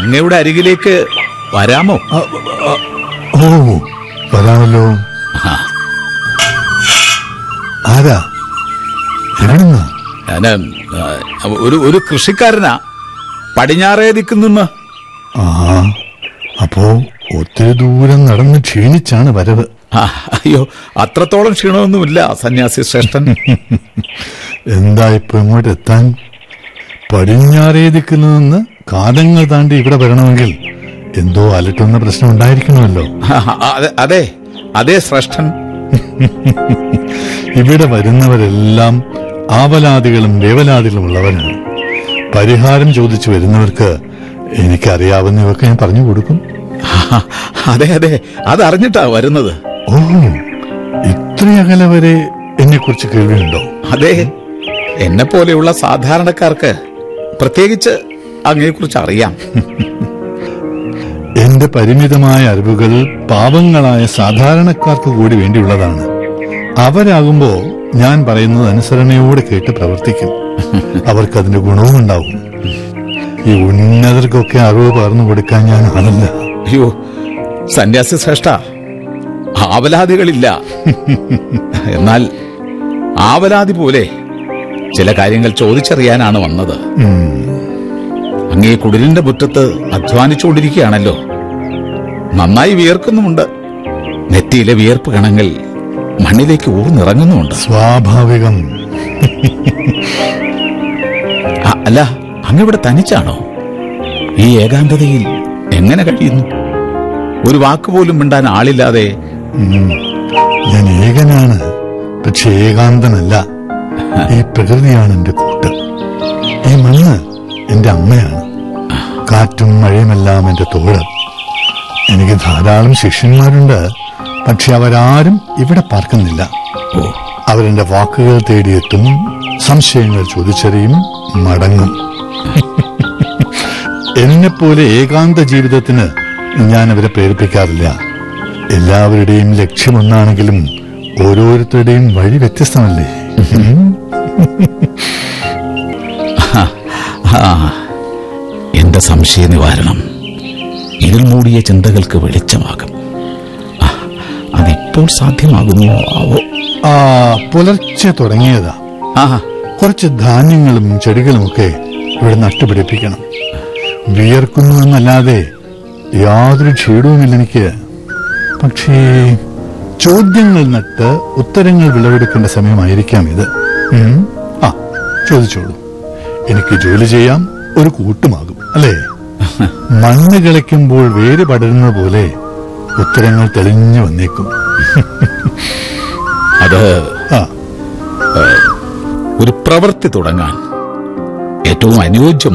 അങ്ങയുടെ അരികിലേക്ക് വരാമോ ആ, ആ, ഓ വരാമല്ലോ ആ, ആരാ എവിടുന്നാ ഞാന് ആ, ഒരു ഒരു കൃഷിക്കാരനാ പടിഞ്ഞാറേ ദിക്കുന്ന് ആ അപ്പോ ഒത്തിരി ദൂരം നടന്ന് ക്ഷീണിച്ചാണ് വരവ് ആ, അയ്യോ അത്രത്തോളം ക്ഷീണമൊന്നുമില്ല സന്യാസി ശ്രേഷ്ഠൻ എന്താ ഇപ്പൊ ഇങ്ങോട്ട് എത്താൻ പടിഞ്ഞാറേ ദിക്കിൽ നിന്ന് കാലങ്ങൾ താണ്ടി ഇവിടെ വരണമെങ്കിൽ എന്തോ അലട്ടുന്ന പ്രശ്നം ഉണ്ടായിരിക്കണമല്ലോ ആ, അതെ- അതെ അതെ ശ്രേഷ്ഠൻ ഇവിടെ വരുന്നവരെല്ലാം ആവലാദികളും വേവലാദികളും ഉള്ളവരാണ് പരിഹാരം ചോദിച്ചു വരുന്നവർക്ക് എനിക്കറിയാവുന്നവയൊക്കെ ഞാൻ പറഞ്ഞു കൊടുക്കും ആ, അതെ അതെ അതറിഞ്ഞിട്ടാ വരുന്നത് ഓ ഇത്ര അകലെ വരെ എന്നെ കുറിച്ച് കേൾവിയുണ്ടോ അതെ എന്നെ പോലെയുള്ള സാധാരണക്കാർക്ക് പ്രത്യേകിച്ച് അങ്ങയെക്കുറിച്ച് അറിയാം എന്റെ പരിമിതമായ അറിവുകൾ പാവങ്ങളായ സാധാരണക്കാർക്ക് കൂടി വേണ്ടിയുള്ളതാണ് അവരാകുമ്പോ ഞാൻ പറയുന്നത് അനുസരണയോടെ കേട്ട് പ്രവർത്തിക്കും അവർക്കതിന്റെ ഗുണവും ഉണ്ടാവും ഈ ഉന്നതർക്കൊക്കെ അറിവ് പകർന്നു കൊടുക്കാൻ ഞാൻ ആളല്ല അയ്യോ സന്യാസി ശ്രേഷ്ഠ ആവലാദികളില്ല എന്നാൽ ആവലാതി പോലെ ചില കാര്യങ്ങൾ ചോദിച്ചറിയാനാണ് വന്നത് അങ്ങേ കുടിലിന്റെ മുറ്റത്ത് അധ്വാനിച്ചുകൊണ്ടിരിക്കുകയാണല്ലോ നന്നായി വിയർക്കുന്നുമുണ്ട് നെറ്റിയിലെ വിയർപ്പ് കണങ്ങൾ മണ്ണിലേക്ക് ഊർന്നിറങ്ങുന്നുമുണ്ട് സ്വാഭാവികം ആ, അല്ല അങ്ങിവിടെ തനിച്ചാണോ ഈ ഏകാന്തതയിൽ എങ്ങനെ കഴിയുന്നു ഒരു വാക്കുപോലും മിണ്ടാൻ ആളില്ലാതെ ഉം. ഞാൻ ഏകനാണ് പക്ഷെ ഏകാന്തനല്ല ഈ പ്രകൃതിയാണ് എന്റെ കൂട്ട് ഈ മണ്ണ് എന്റെ അമ്മയാണ് കാറ്റും മഴയുമെല്ലാം എന്റെ തോഴ് എനിക്ക് ധാരാളം ശിഷ്യന്മാരുണ്ട് പക്ഷെ അവരാരും ഇവിടെ പാർക്കുന്നില്ല ഓ അവരെന്റെ വാക്കുകൾ തേടിയെത്തും സംശയങ്ങൾ ചോദിച്ചറിയും മടങ്ങും എന്നെപ്പോലെ ഏകാന്ത ജീവിതത്തിന് ഞാൻ അവരെ പ്രേരിപ്പിക്കാറില്ല എല്ലാവരുടെയും ലക്ഷ്യമൊന്നാണെങ്കിലും ഓരോരുത്തരുടെയും വഴി വ്യത്യസ്തമല്ലേ ഉം. ആ എന്റെ സംശയ നിവാരണം ഇതിൽ മൂടിയ ചിന്തകൾക്ക് വെളിച്ചമാകും ആ, അതിപ്പോൾ സാധ്യമാകുമോ ആവോ ആ പുലർച്ചെ തുടങ്ങിയതാ ആ കുറച്ച് ധാന്യങ്ങളും ചെടികളുമൊക്കെ ഇവിടെ നട്ടുപിടിപ്പിക്കണം വിയർക്കുന്നു എന്നല്ലാതെ യാതൊരു ക്ഷീണവുമില്ല എനിക്ക് പക്ഷേ ചോദ്യങ്ങൾ നട്ട് ഉത്തരങ്ങൾ വിളവെടുക്കേണ്ട സമയമായിരിക്കാം ഇത് ഉം. ആ ചോദിച്ചോളൂ എനിക്ക് ജോലി ചെയ്യാം ഒരു കൂട്ടുമാകും അല്ലേ മണ്ണ് കിളയ്ക്കുമ്പോൾ വേര് പടരുന്ന പോലെ ഉത്തരങ്ങൾ തെളിഞ്ഞു വന്നേക്കും അത് ആ ഒരു പ്രവൃത്തി തുടങ്ങാൻ ഏറ്റവും അനുയോജ്യമായ